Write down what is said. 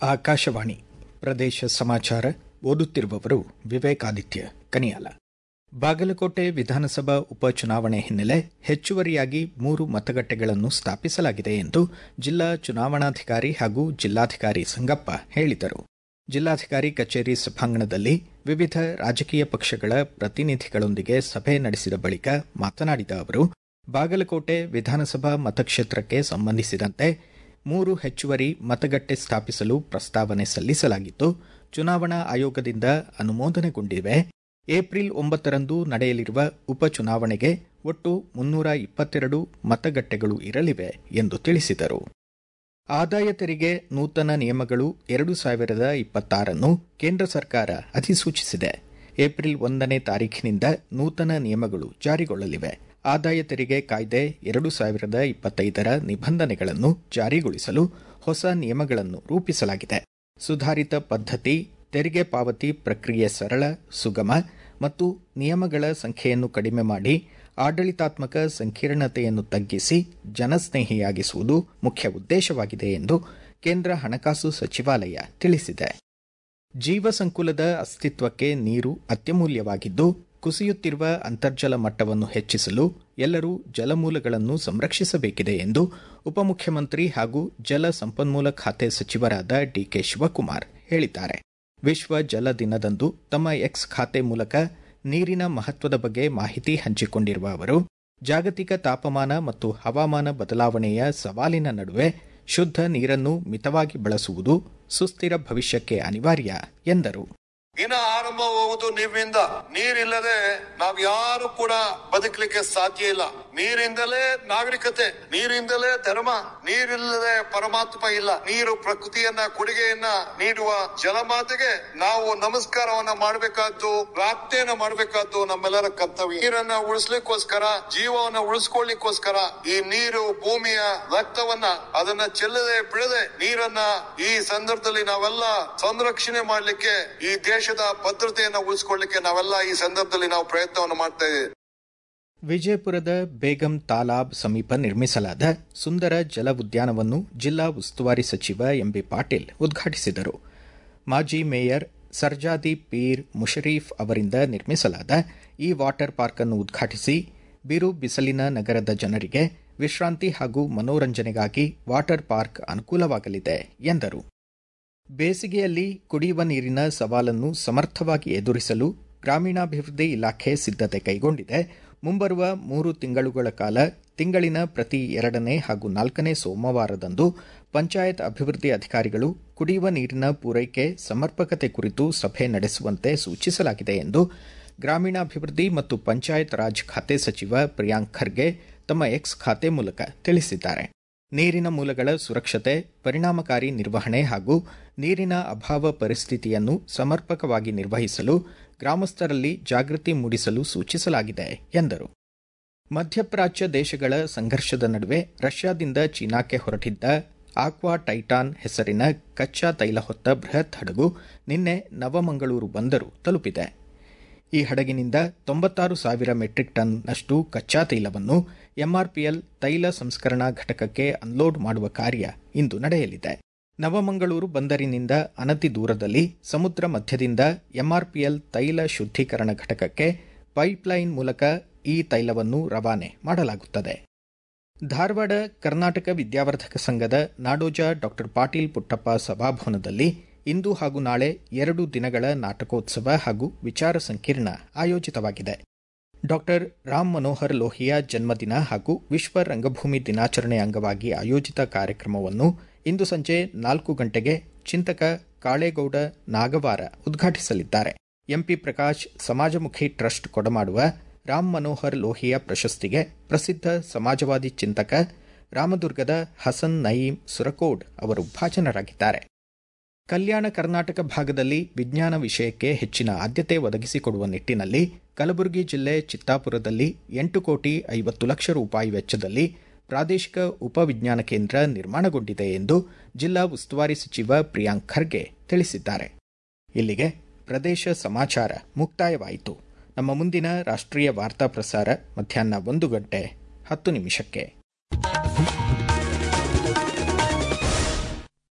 ಆಕಾಶವಾಣಿ ಪ್ರದೇಶ ಸಮಾಚಾರ ಓದುತ್ತಿರುವವರು ವಿವೇಕಾದಿತ್ಯ ಕನಿಯಾಲ ಬಾಗಲಕೋಟೆ ವಿಧಾನಸಭಾ ಉಪಚುನಾವಣೆ ಹಿನ್ನೆಲೆ ಹೆಚ್ಚುವರಿಯಾಗಿ ಮೂರು ಮತಗಟ್ಟೆಗಳನ್ನು ಸ್ಥಾಪಿಸಲಾಗಿದೆ ಎಂದು ಜಿಲ್ಲಾ ಚುನಾವಣಾಧಿಕಾರಿ ಹಾಗೂ ಜಿಲ್ಲಾಧಿಕಾರಿ ಸಂಗಪ್ಪ ಹೇಳಿದರು ಜಿಲ್ಲಾಧಿಕಾರಿ ಕಚೇರಿ ಸಭಾಂಗಣದಲ್ಲಿ ವಿವಿಧ ರಾಜಕೀಯ ಪಕ್ಷಗಳ ಪ್ರತಿನಿಧಿಗಳೊಂದಿಗೆ ಸಭೆ ನಡೆಸಿದ ಬಳಿಕ ಮಾತನಾಡಿದ ಅವರು ಬಾಗಲಕೋಟೆ ವಿಧಾನಸಭಾ ಮತಕ್ಷೇತ್ರಕ್ಕೆ ಸಂಬಂಧಿಸಿದಂತೆ ಮೂರು ಹೆಚ್ಚುವರಿ ಮತಗಟ್ಟೆ ಸ್ಥಾಪಿಸಲು ಪ್ರಸ್ತಾವನೆ ಸಲ್ಲಿಸಲಾಗಿದ್ದು ಚುನಾವಣಾ ಆಯೋಗದಿಂದ ಅನುಮೋದನೆಗೊಂಡಿವೆ ಏಪ್ರಿಲ್ ಒಂಬತ್ತರಂದು ನಡೆಯಲಿರುವ ಉಪಚುನಾವಣೆಗೆ ಒಟ್ಟು ಮುನ್ನೂರ ಇಪ್ಪತ್ತೆರಡು ಮತಗಟ್ಟೆಗಳು ಇರಲಿವೆ ಎಂದು ತಿಳಿಸಿದರು ಆದಾಯ ತೆರಿಗೆ ನೂತನ ನಿಯಮಗಳು ಎರಡು ಸಾವಿರದ ಇಪ್ಪತ್ತಾರನ್ನು ಕೇಂದ್ರ ಸರ್ಕಾರ ಅಧಿಸೂಚಿಸಿದೆ ಏಪ್ರಿಲ್ ಒಂದನೇ ತಾರೀಖಿನಿಂದ ನೂತನ ನಿಯಮಗಳು ಜಾರಿಗೊಳ್ಳಲಿವೆ ಆದಾಯ ತೆರಿಗೆ ಕಾಯ್ದೆ ಎರಡು ಸಾವಿರದ ಇಪ್ಪತ್ತೈದರ ನಿಬಂಧನೆಗಳನ್ನು ಜಾರಿಗೊಳಿಸಲು ಹೊಸ ನಿಯಮಗಳನ್ನು ರೂಪಿಸಲಾಗಿದೆ ಸುಧಾರಿತ ಪದ್ಧತಿ ತೆರಿಗೆ ಪಾವತಿ ಪ್ರಕ್ರಿಯೆ ಸರಳ ಸುಗಮ ಮತ್ತು ನಿಯಮಗಳ ಸಂಖ್ಯೆಯನ್ನು ಕಡಿಮೆ ಮಾಡಿ ಆಡಳಿತಾತ್ಮಕ ಸಂಕೀರ್ಣತೆಯನ್ನು ತಗ್ಗಿಸಿ ಜನಸ್ನೇಹಿಯಾಗಿಸುವುದು ಮುಖ್ಯ ಉದ್ದೇಶವಾಗಿದೆ ಎಂದು ಕೇಂದ್ರ ಹಣಕಾಸು ಸಚಿವಾಲಯ ತಿಳಿಸಿದೆ ಜೀವಸಂಕುಲದ ಅಸ್ತಿತ್ವಕ್ಕೆ ನೀರು ಅತ್ಯಮೂಲ್ಯವಾಗಿದ್ದು ಕುಸಿಯುತ್ತಿರುವ ಅಂತರ್ಜಲ ಮಟ್ಟವನ್ನು ಹೆಚ್ಚಿಸಲು ಎಲ್ಲರೂ ಜಲಮೂಲಗಳನ್ನು ಸಂರಕ್ಷಿಸಬೇಕಿದೆ ಎಂದು ಉಪಮುಖ್ಯಮಂತ್ರಿ ಹಾಗೂ ಜಲ ಸಂಪನ್ಮೂಲ ಖಾತೆ ಸಚಿವರಾದ ಡಿಕೆ ಶಿವಕುಮಾರ್ ಹೇಳಿದ್ದಾರೆ ವಿಶ್ವ ಜಲ ದಿನದಂದು ತಮ್ಮ ಎಕ್ಸ್ ಖಾತೆ ಮೂಲಕ ನೀರಿನ ಮಹತ್ವದ ಬಗ್ಗೆ ಮಾಹಿತಿ ಹಂಚಿಕೊಂಡಿರುವ ಅವರು ಜಾಗತಿಕ ತಾಪಮಾನ ಮತ್ತು ಹವಾಮಾನ ಬದಲಾವಣೆಯ ಸವಾಲಿನ ನಡುವೆ ಶುದ್ಧ ನೀರನ್ನು ಮಿತವಾಗಿ ಬಳಸುವುದು ಸುಸ್ಥಿರ ಭವಿಷ್ಯಕ್ಕೆ ಅನಿವಾರ್ಯ ಎಂದರು ದಿನ ಆರಂಭವಾಗುವುದು ನೀರಿನಿಂದ ನೀರಿಲ್ಲದೆ ನಾವ್ ಯಾರು ಕೂಡ ಬದುಕಲಿಕ್ಕೆ ಸಾಧ್ಯ ಇಲ್ಲ ನೀರಿಂದಲೇ ನಾಗರಿಕತೆ ನೀರಿಂದಲೇ ಧರ್ಮ ನೀರಿಲ್ಲದೆ ಪರಮಾತ್ಮ ಇಲ್ಲ ನೀರು ಪ್ರಕೃತಿಯನ್ನ ಕೊಡುಗೆಯನ್ನ ನೀಡುವ ಜಲಮಾತೆಗೆ ನಾವು ನಮಸ್ಕಾರವನ್ನ ಮಾಡಬೇಕಾದ್ದು ಪ್ರಾರ್ಥನೆಯನ್ನ ಮಾಡಬೇಕಾದ್ದು ನಮ್ಮೆಲ್ಲರ ಕರ್ತವ್ಯ ನೀರನ್ನ ಉಳಿಸ್ಲಿಕ್ಕೋಸ್ಕರ ಜೀವವನ್ನ ಉಳಿಸ್ಕೊಳ್ಳಿಕ್ಕೋಸ್ಕರ ಈ ನೀರು ಭೂಮಿಯ ರಕ್ತವನ್ನ ಅದನ್ನ ಚೆಲ್ಲದೆ ಬಿಡದೆ ನೀರನ್ನ ಈ ಸಂದರ್ಭದಲ್ಲಿ ನಾವೆಲ್ಲ ಸಂರಕ್ಷಣೆ ಮಾಡ್ಲಿಕ್ಕೆ ಈ ದೇಶದ ಭದ್ರತೆಯನ್ನ ಉಳಿಸ್ಕೊಳ್ಳಿಕ್ಕೆ ನಾವೆಲ್ಲ ಈ ಸಂದರ್ಭದಲ್ಲಿ ನಾವು ಪ್ರಯತ್ನವನ್ನು ಮಾಡ್ತಾ ಇದ್ದೇವೆ ವಿಜಯಪುರದ ಬೇಗಂ ತಾಲಾಬ್ ಸಮೀಪ ನಿರ್ಮಿಸಲಾದ ಸುಂದರ ಜಲ ಉದ್ಯಾನವನ್ನು ಜಿಲ್ಲಾ ಉಸ್ತುವಾರಿ ಸಚಿವ ಎಂಬಿ ಪಾಟೀಲ್ ಉದ್ಘಾಟಿಸಿದರು ಮಾಜಿ ಮೇಯರ್ ಸರ್ಜಾದಿ ಪೀರ್ ಮುಷರೀಫ್ ಅವರಿಂದ ನಿರ್ಮಿಸಲಾದ ಈ ವಾಟರ್ ಪಾರ್ಕ್ ಅನ್ನು ಉದ್ಘಾಟಿಸಿ ಬಿರು ಬಿಸಿಲಿನ ನಗರದ ಜನರಿಗೆ ವಿಶ್ರಾಂತಿ ಹಾಗೂ ಮನೋರಂಜನೆಗಾಗಿ ವಾಟರ್ ಪಾರ್ಕ್ ಅನುಕೂಲವಾಗಲಿದೆ ಎಂದರು ಬೇಸಿಗೆಯಲ್ಲಿ ಕುಡಿಯುವ ನೀರಿನ ಸವಾಲನ್ನು ಸಮರ್ಥವಾಗಿ ಎದುರಿಸಲು ಗ್ರಾಮೀಣಾಭಿವೃದ್ಧಿ ಇಲಾಖೆ ಸಿದ್ಧತೆ ಕೈಗೊಂಡಿದೆ ಮುಂಬರುವ ಮೂರು ತಿಂಗಳುಗಳ ಕಾಲ ತಿಂಗಳಿನ ಪ್ರತಿ ಎರಡನೇ ಹಾಗೂ ನಾಲ್ಕನೇ ಸೋಮವಾರದಂದು ಪಂಚಾಯತ್ ಅಭಿವೃದ್ಧಿ ಅಧಿಕಾರಿಗಳು ಕುಡಿಯುವ ನೀರಿನ ಪೂರೈಕೆ ಸಮರ್ಪಕತೆ ಕುರಿತು ಸಭೆ ನಡೆಸುವಂತೆ ಸೂಚಿಸಲಾಗಿದೆ ಎಂದು ಗ್ರಾಮೀಣಾಭಿವೃದ್ಧಿ ಮತ್ತು ಪಂಚಾಯತ್ ರಾಜ್ ಖಾತೆ ಸಚಿವ ಪ್ರಿಯಾಂಕ್ ಖರ್ಗೆ ತಮ್ಮ ಎಕ್ಸ್ ಖಾತೆ ಮೂಲಕ ತಿಳಿಸಿದ್ದಾರೆ ನೀರಿನ ಮೂಲಗಳ ಸುರಕ್ಷತೆ ಪರಿಣಾಮಕಾರಿ ನಿರ್ವಹಣೆ ಹಾಗೂ ನೀರಿನ ಅಭಾವ ಪರಿಸ್ಥಿತಿಯನ್ನು ಸಮರ್ಪಕವಾಗಿ ನಿರ್ವಹಿಸಲು ಗ್ರಾಮಸ್ಥರಲ್ಲಿ ಜಾಗೃತಿ ಮೂಡಿಸಲು ಸೂಚಿಸಲಾಗಿದೆ ಎಂದರು ಮಧ್ಯಪ್ರಾಚ್ಯ ದೇಶಗಳ ಸಂಘರ್ಷದ ನಡುವೆ ರಷ್ಯಾದಿಂದ ಚೀನಾಕ್ಕೆ ಹೊರಟಿದ್ದ ಆಕ್ವಾ ಟೈಟಾನ್ ಹೆಸರಿನ ಕಚ್ಚಾ ತೈಲ ಹೊತ್ತ ಬೃಹತ್ ಹಡಗು ನಿನ್ನೆ ನವಮಂಗಳೂರು ಬಂದರು ತಲುಪಿದೆ ಈ ಹಡಗಿನಿಂದ ತೊಂಬತ್ತಾರು ಸಾವಿರ ಮೆಟ್ರಿಕ್ ಟನ್ನಷ್ಟು ಕಚ್ಚಾ ತೈಲವನ್ನು ಎಂಆರ್ಪಿಎಲ್ ತೈಲ ಸಂಸ್ಕರಣಾ ಘಟಕಕ್ಕೆ ಅನ್ಲೋಡ್ ಮಾಡುವ ಕಾರ್ಯ ಇಂದು ನಡೆಯಲಿದೆ ನವಮಂಗಳೂರು ಬಂದರಿನಿಂದ ಅನತಿ ದೂರದಲ್ಲಿ ಸಮುದ್ರ ಮಧ್ಯದಿಂದ ಎಂಆರ್ಪಿಎಲ್ ತೈಲ ಶುದ್ದೀಕರಣ ಘಟಕಕ್ಕೆ ಪೈಪ್ಲೈನ್ ಮೂಲಕ ಈ ತೈಲವನ್ನು ರವಾನೆ ಮಾಡಲಾಗುತ್ತದೆ ಧಾರವಾಡ ಕರ್ನಾಟಕ ವಿದ್ಯಾವರ್ಧಕ ಸಂಘದ ನಾಡೋಜ ಡಾ ಪಾಟೀಲ್ ಪುಟ್ಟಪ್ಪ ಸಭಾಭವನದಲ್ಲಿ ಇಂದು ಹಾಗೂ ನಾಳೆ ಎರಡು ದಿನಗಳ ನಾಟಕೋತ್ಸವ ಹಾಗೂ ವಿಚಾರ ಸಂಕಿರಣ ಆಯೋಜಿತವಾಗಿದೆ ಡಾಕ್ಟರ್ ರಾಮ್ ಮನೋಹರ್ ಲೋಹಿಯಾ ಜನ್ಮದಿನ ಹಾಗೂ ವಿಶ್ವ ರಂಗಭೂಮಿ ದಿನಾಚರಣೆ ಅಂಗವಾಗಿ ಆಯೋಜಿತ ಕಾರ್ಯಕ್ರಮವನ್ನು ಇಂದು ಸಂಜೆ ನಾಲ್ಕು ಗಂಟೆಗೆ ಚಿಂತಕ ಕಾಳೇಗೌಡ ನಾಗವಾರ ಉದ್ಘಾಟಿಸಲಿದ್ದಾರೆ ಎಂಪಿ ಪ್ರಕಾಶ್ ಸಮಾಜಮುಖಿ ಟ್ರಸ್ಟ್ ಕೊಡಮಾಡುವ ರಾಮ್ ಮನೋಹರ್ ಲೋಹಿಯಾ ಪ್ರಶಸ್ತಿಗೆ ಪ್ರಸಿದ್ಧ ಸಮಾಜವಾದಿ ಚಿಂತಕ ರಾಮದುರ್ಗದ ಹಸನ್ ನಯೀಂ ಸುರಕೋಡ್ ಅವರು ಭಾಜನರಾಗಿದ್ದಾರೆ ಕಲ್ಯಾಣ ಕರ್ನಾಟಕ ಭಾಗದಲ್ಲಿ ವಿಜ್ಞಾನ ವಿಷಯಕ್ಕೆ ಹೆಚ್ಚಿನ ಆದ್ಯತೆ ಒದಗಿಸಿಕೊಡುವ ನಿಟ್ಟಿನಲ್ಲಿ ಕಲಬುರಗಿ ಜಿಲ್ಲೆ ಚಿತ್ತಾಪುರದಲ್ಲಿ ಎಂಟು ಕೋಟಿ ಐವತ್ತು ಲಕ್ಷ ರೂಪಾಯಿ ವೆಚ್ಚದಲ್ಲಿ ಪ್ರಾದೇಶಿಕ ಉಪವಿಜ್ಞಾನ ಕೇಂದ್ರ ನಿರ್ಮಾಣಗೊಂಡಿದೆ ಎಂದು ಜಿಲ್ಲಾ ಉಸ್ತುವಾರಿ ಸಚಿವ ಪ್ರಿಯಾಂಕ್ ಖರ್ಗೆ ತಿಳಿಸಿದ್ದಾರೆ ಇಲ್ಲಿಗೆ ಪ್ರದೇಶ ಸಮಾಚಾರ ಮುಕ್ತಾಯವಾಯಿತು ನಮ್ಮ ಮುಂದಿನ ರಾಷ್ಟ್ರೀಯ ವಾರ್ತಾ ಪ್ರಸಾರ ಮಧ್ಯಾಹ್ನ ಒಂದು ಗಂಟೆ ಹತ್ತು ನಿಮಿಷಕ್ಕೆ